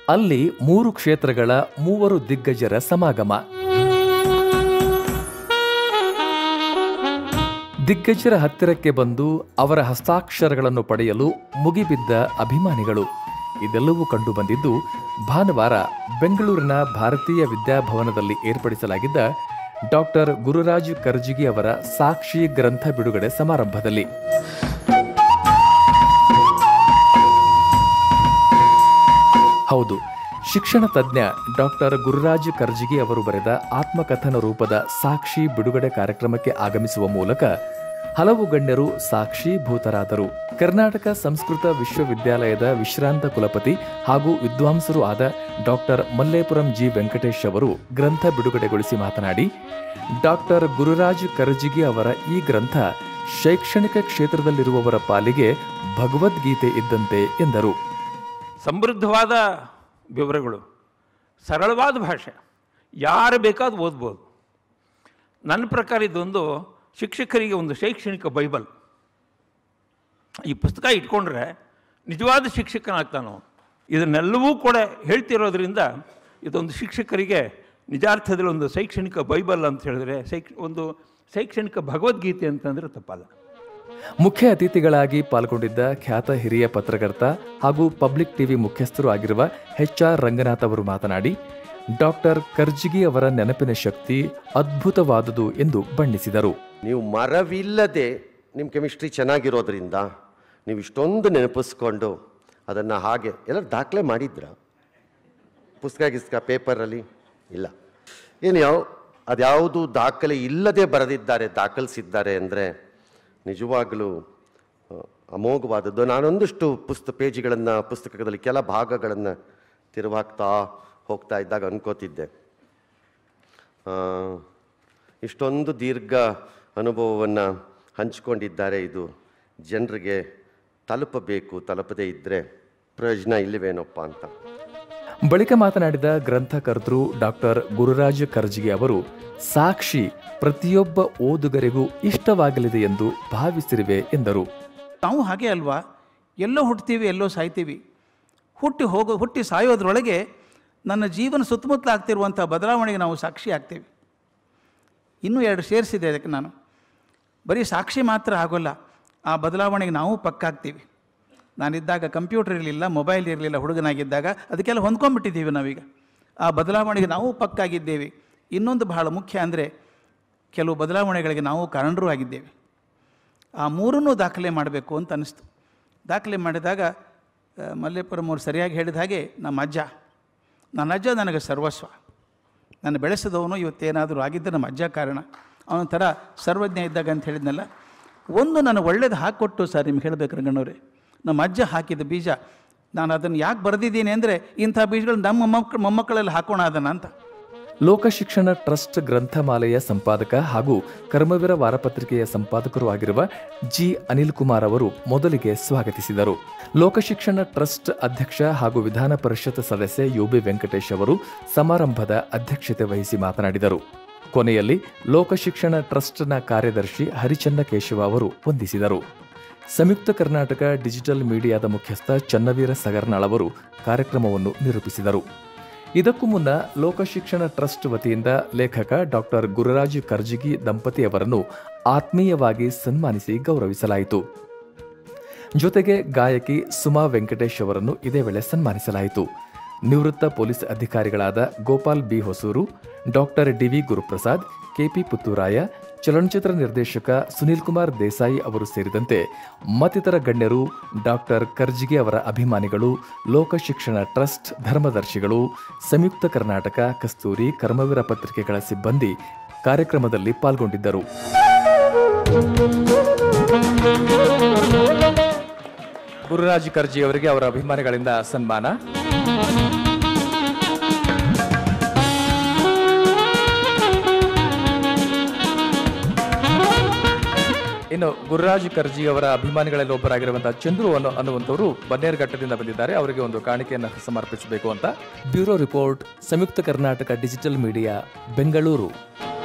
ಅಲ್ಲಿ ಮೂರು ಕ್ಷೇತ್ರಗಳ ಮೂವರು ದಿಗ್ಗಜರ ಸಮಾಗಮ ದಿಗ್ಗಜರ ಹತ್ತಿರಕ್ಕೆ ಬಂದು ಅವರ ಹಸ್ತಾಕ್ಷರಗಳನ್ನು ಪಡೆಯಲು ಮುಗಿಬಿದ್ದ ಅಭಿಮಾನಿಗಳು ಇದೆಲ್ಲವೂ ಕಂಡುಬಂದಿದ್ದು ಭಾನುವಾರ ಬೆಂಗಳೂರಿನ ಭಾರತೀಯ ವಿದ್ಯಾಭವನದಲ್ಲಿ ಏರ್ಪಡಿಸಲಾಗಿದ್ದ ಡಾಕ್ಟರ್ ಗುರುರಾಜ್ ಕರ್ಜಿಗಿ ಅವರ ಸಾಕ್ಷಿ ಗ್ರಂಥ ಬಿಡುಗಡೆ ಸಮಾರಂಭದಲ್ಲಿ ಹೌದು ಶಿಕ್ಷಣ ತಜ್ಞ ಡಾಕ್ಟರ್ ಗುರುರಾಜ್ ಕರ್ಜಿಗಿ ಅವರು ಬರೆದ ಆತ್ಮಕಥನ ರೂಪದ ಸಾಕ್ಷಿ ಬಿಡುಗಡೆ ಕಾರ್ಯಕ್ರಮಕ್ಕೆ ಆಗಮಿಸುವ ಮೂಲಕ ಹಲವು ಗಣ್ಯರು ಸಾಕ್ಷೀಭೂತರಾದರು ಕರ್ನಾಟಕ ಸಂಸ್ಕೃತ ವಿಶ್ವವಿದ್ಯಾಲಯದ ವಿಶ್ರಾಂತ ಕುಲಪತಿ ಹಾಗೂ ವಿದ್ವಾಂಸರೂ ಆದ ಡಾಕ್ಟರ್ ಮಲ್ಲೇಪುರಂ ಜಿ ವೆಂಕಟೇಶ್ ಅವರು ಗ್ರಂಥ ಬಿಡುಗಡೆಗೊಳಿಸಿ ಮಾತನಾಡಿ ಡಾಕ್ಟರ್ ಗುರುರಾಜ್ ಕರ್ಜಿಗಿ ಅವರ ಈ ಗ್ರಂಥ ಶೈಕ್ಷಣಿಕ ಕ್ಷೇತ್ರದಲ್ಲಿರುವವರ ಪಾಲಿಗೆ ಭಗವದ್ಗೀತೆ ಇದ್ದಂತೆ ಎಂದರು ಸಮೃದ್ಧವಾದ ವಿವರಗಳು ಸರಳವಾದ ಭಾಷೆ ಯಾರು ಬೇಕಾದ್ರೂ ಓದ್ಬೋದು ನನ್ನ ಪ್ರಕಾರ ಇದೊಂದು ಶಿಕ್ಷಕರಿಗೆ ಒಂದು ಶೈಕ್ಷಣಿಕ ಬೈಬಲ್ ಈ ಪುಸ್ತಕ ಇಟ್ಕೊಂಡ್ರೆ ನಿಜವಾದ ಶಿಕ್ಷಕನಾಗ್ತಾನೋ ಇದನ್ನೆಲ್ಲವೂ ಕೂಡ ಹೇಳ್ತಿರೋದ್ರಿಂದ ಇದೊಂದು ಶಿಕ್ಷಕರಿಗೆ ನಿಜಾರ್ಥದಲ್ಲಿ ಒಂದು ಶೈಕ್ಷಣಿಕ ಬೈಬಲ್ ಅಂತ ಹೇಳಿದ್ರೆ ಶೈಕ್ಷ ಒಂದು ಶೈಕ್ಷಣಿಕ ಭಗವದ್ಗೀತೆ ಅಂತಂದರೆ ತಪ್ಪಲ್ಲ ಮುಖ್ಯ ಅತಿಥಿಗಳಾಗಿ ಪಾಲ್ಗೊಂಡಿದ್ದ ಖ್ಯಾತ ಹಿರಿಯ ಪತ್ರಕರ್ತ ಹಾಗೂ ಪಬ್ಲಿಕ್ ಟಿವಿ ಮುಖ್ಯಸ್ಥರು ಆಗಿರುವ ಎಚ್ ಆರ್ ರಂಗನಾಥ್ ಅವರು ಮಾತನಾಡಿ ಡಾಕ್ಟರ್ ಕರ್ಜಿಗಿ ಅವರ ನೆನಪಿನ ಶಕ್ತಿ ಅದ್ಭುತವಾದುದು ಎಂದು ಬಣ್ಣಿಸಿದರು ನೀವು ಮರವಿಲ್ಲದೆ ನಿಮ್ಮ ಕೆಮಿಸ್ಟ್ರಿ ಚೆನ್ನಾಗಿರೋದ್ರಿಂದ ನೀವು ಇಷ್ಟೊಂದು ನೆನಪಿಸ್ಕೊಂಡು ಅದನ್ನು ಹಾಗೆ ಎಲ್ಲ ದಾಖಲೆ ಮಾಡಿದ್ರ ಪುಸ್ತಕ ಗಿಸ್ಕ ಪೇಪರಲ್ಲಿ ಇಲ್ಲ ಏನು ಯಾವ ಅದ್ಯಾವುದು ದಾಖಲೆ ಇಲ್ಲದೆ ಬರೆದಿದ್ದಾರೆ ದಾಖಲಿಸಿದ್ದಾರೆ ಅಂದರೆ ನಿಜವಾಗಲೂ ಆ, ಅಮೋಘವಾದದ್ದು ನಾನೊಂದಷ್ಟು ಪುಸ್ತ ಪೇಜಿಗಳನ್ನು ಪುಸ್ತಕದಲ್ಲಿ ಕೆಲ ಭಾಗಗಳನ್ನು ತಿರುವಾಗ್ತಾ ಹೋಗ್ತಾ ಇದ್ದಾಗ ಅನ್ಕೋತಿದ್ದೆ ಆ, ಇಷ್ಟೊಂದು ದೀರ್ಘ ಅನುಭವವನ್ನು ಹಂಚಿಕೊಂಡಿದ್ದಾರೆ ಇದು ಜನರಿಗೆ ತಲುಪಬೇಕು ತಲುಪದೇ ಇದ್ದರೆ ಪ್ರಯೋಜನ ಇಲ್ಲವೇನಪ್ಪ ಅಂತ ಬಳಿಕ ಮಾತನಾಡಿದ ಗ್ರಂಥಕರ್ತೃ ಡಾಕ್ಟರ್ ಗುರುರಾಜ್ ಕರ್ಜಿಗಿ ಅವರು ಸಾಕ್ಷಿ ಪ್ರತಿಯೊಬ್ಬ ಓದುಗರಿಗೂ ಇಷ್ಟವಾಗಲಿದೆ ಎಂದು ಭಾವಿಸಿರುವೆ ಎಂದರು ನಾವು ಹಾಗೆ ಅಲ್ವಾ ಎಲ್ಲೋ ಹುಟ್ತೀವಿ ಎಲ್ಲೋ ಸಾಯ್ತೀವಿ ಹುಟ್ಟಿ ಹೋಗೋ ಹುಟ್ಟಿ ಸಾಯೋದ್ರೊಳಗೆ ನನ್ನ ಜೀವನ ಸುತ್ತಮುತ್ತಲ ಆಗ್ತಿರುವಂಥ ಬದಲಾವಣೆಗೆ ನಾವು ಸಾಕ್ಷಿ ಆಗ್ತೀವಿ ಇನ್ನೂ ಎರಡು ಸೇರಿಸಿದೆ ಅದಕ್ಕೆ ನಾನು ಬರೀ ಸಾಕ್ಷಿ ಮಾತ್ರ ಆಗೋಲ್ಲ ಆ ಬದಲಾವಣೆಗೆ ನಾವು ಪಕ್ಕಾಗ್ತೀವಿ ನಾನಿದ್ದಾಗ ಕಂಪ್ಯೂಟರ್ ಇರಲಿಲ್ಲ ಮೊಬೈಲ್ ಇರಲಿಲ್ಲ ಹುಡುಗನಾಗಿದ್ದಾಗ ಅದಕ್ಕೆಲ್ಲ ಹೊಂದ್ಕೊಂಡ್ಬಿಟ್ಟಿದ್ದೀವಿ ನಾವೀಗ ಆ ಬದಲಾವಣೆಗೆ ನಾವು ಪಕ್ಕಾಗಿದ್ದೇವೆ ಇನ್ನೊಂದು ಬಹಳ ಮುಖ್ಯ ಅಂದರೆ ಕೆಲವು ಬದಲಾವಣೆಗಳಿಗೆ ನಾವು ಕಾರಣರೂ ಆಗಿದ್ದೇವೆ ಆ ಮೂರನ್ನೂ ದಾಖಲೆ ಮಾಡಬೇಕು ಅಂತ ಅನ್ನಿಸ್ತು ದಾಖಲೆ ಮಾಡಿದಾಗ ಆ, ಮಲ್ಲೇಪುರಂ ಅವ್ರು ಸರಿಯಾಗಿ ಹೇಳಿದ ಹಾಗೆ ನಮ್ಮ ಅಜ್ಜ ನನ್ನ ಅಜ್ಜ ನನಗೆ ಸರ್ವಸ್ವ ನನ್ನ ಬೆಳೆಸಿದವನು ಇವತ್ತೇನಾದರೂ ಆಗಿದ್ದರೆ ನಮ್ಮ ಅಜ್ಜ ಕಾರಣ ಅವನ ಥರ ಸರ್ವಜ್ಞ ಇದ್ದಾಗ ಅಂತ ಹೇಳಿದ್ನಲ್ಲ ಒಂದು ನಾನು ಒಳ್ಳೇದು ಹಾಕ್ಕೊಟ್ಟು ಸರ್ ನಿಮ್ಗೆ ಹೇಳಬೇಕು ರಂಗಣ್ಣವ್ರೆ ನಮ್ಮ ಅಜ್ಜ ಹಾಕಿದ ಬೀಜ ನಾನು ಅದನ್ನು ಯಾಕೆ ಬರೆದಿದ್ದೀನಿ ಅಂದರೆ ಇಂಥ ಬೀಜಗಳು ನಮ್ಮ ಮಕ್ಕಳು ಮೊಮ್ಮಕ್ಕಳೆಲ್ಲ ಹಾಕೋಣ ಅದನ್ನು ಅಂತ ಲೋಕಶಿಕ್ಷಣ ಟ್ರಸ್ಟ್ ಗ್ರಂಥಮಾಲೆಯ ಸಂಪಾದಕ ಹಾಗೂ ಕರ್ಮವೀರ ವಾರಪತ್ರಿಕೆಯ ಸಂಪಾದಕರು ಆಗಿರುವ ಜಿ ಅನಿಲ್ ಕುಮಾರ್ ಅವರು ಮೊದಲಿಗೆ ಸ್ವಾಗತಿಸಿದರು ಲೋಕಶಿಕ್ಷಣ ಟ್ರಸ್ಟ್ ಅಧ್ಯಕ್ಷ ಹಾಗೂ ವಿಧಾನ ಪರಿಷತ್ ಸದಸ್ಯ ಯುಬಿ ವೆಂಕಟೇಶ್ ಅವರು ಸಮಾರಂಭದ ಅಧ್ಯಕ್ಷತೆ ವಹಿಸಿ ಮಾತನಾಡಿದರು ಕೊನೆಯಲ್ಲಿ ಲೋಕಶಿಕ್ಷಣ ಟ್ರಸ್ಟ್ನ ಕಾರ್ಯದರ್ಶಿ ಹರಿಚಂದ್ರ ಕೇಶವ ಅವರು ವಂದಿಸಿದರು ಸಂಯುಕ್ತ ಕರ್ನಾಟಕ ಡಿಜಿಟಲ್ ಮೀಡಿಯಾದ ಮುಖ್ಯಸ್ಥ ಚನ್ನವೀರ ಸಗರ್ನಾಳ್ ಅವರು ಕಾರ್ಯಕ್ರಮವನ್ನು ನಿರೂಪಿಸಿದರು ಇದಕ್ಕೂ ಮುನ್ನ ಲೋಕಶಿಕ್ಷಣ ಟ್ರಸ್ಟ್ ವತಿಯಿಂದ ಲೇಖಕ ಡಾಕ್ಟರ್ ಗುರುರಾಜ್ ಕರ್ಜಿಗಿ ದಂಪತಿಯವರನ್ನು ಆತ್ಮೀಯವಾಗಿ ಸನ್ಮಾನಿಸಿ ಗೌರವಿಸಲಾಯಿತು ಜೊತೆಗೆ ಗಾಯಕಿ ಸುಮಾ ವೆಂಕಟೇಶ್ ಅವರನ್ನು ಇದೇ ವೇಳೆ ಸನ್ಮಾನಿಸಲಾಯಿತು ನಿವೃತ್ತ ಪೊಲೀಸ್ ಅಧಿಕಾರಿಗಳಾದ Gopal B Hosur doctor D V Guruprasad K P Puthuraya ಚಲನಚಿತ್ರ ನಿರ್ದೇಶಕ ಸುನೀಲ್ ಕುಮಾರ್ ದೇಸಾಯಿ ಅವರು ಸೇರಿದಂತೆ ಮತ್ತಿತರ ಗಣ್ಯರು ಡಾಕ್ಟರ್ ಕರ್ಜಿಗೆ ಅವರ ಅಭಿಮಾನಿಗಳು ಲೋಕಶಿಕ್ಷಣ ಟ್ರಸ್ಟ್ ಧರ್ಮದರ್ಶಿಗಳು ಸಂಯುಕ್ತ ಕರ್ನಾಟಕ ಕಸ್ತೂರಿ ಕರ್ಮವೀರ ಪತ್ರಿಕೆಗಳ ಸಿಬ್ಬಂದಿ ಕಾರ್ಯಕ್ರಮದಲ್ಲಿ ಪಾಲ್ಗೊಂಡಿದ್ದರು ಗುರುರಾಜ್ ಕರ್ಜಿ ಅವರಿಗೆ ಅವರ ಅಭಿಮಾನಿಗಳಿಂದ ಸನ್ಮಾನ ಇನ್ನು ಗುರುರಾಜ್ ಕರ್ಜಿ ಅವರ ಅಭಿಮಾನಿಗಳಲ್ಲಿ ಒಬ್ಬರಾಗಿರುವಂತಹ ಚಂದ್ರು ಅನ್ನೋ ಅನ್ನುವಂಥವರು ಬನ್ನೇರುಘಟ್ಟದಿಂದ ಬಂದಿದ್ದಾರೆ ಅವರಿಗೆ ಒಂದು ಕಾಣಿಕೆಯನ್ನು ಸಮರ್ಪಿಸಬೇಕು ಅಂತ bureau report Samyukta Karnataka digital media Bengaluru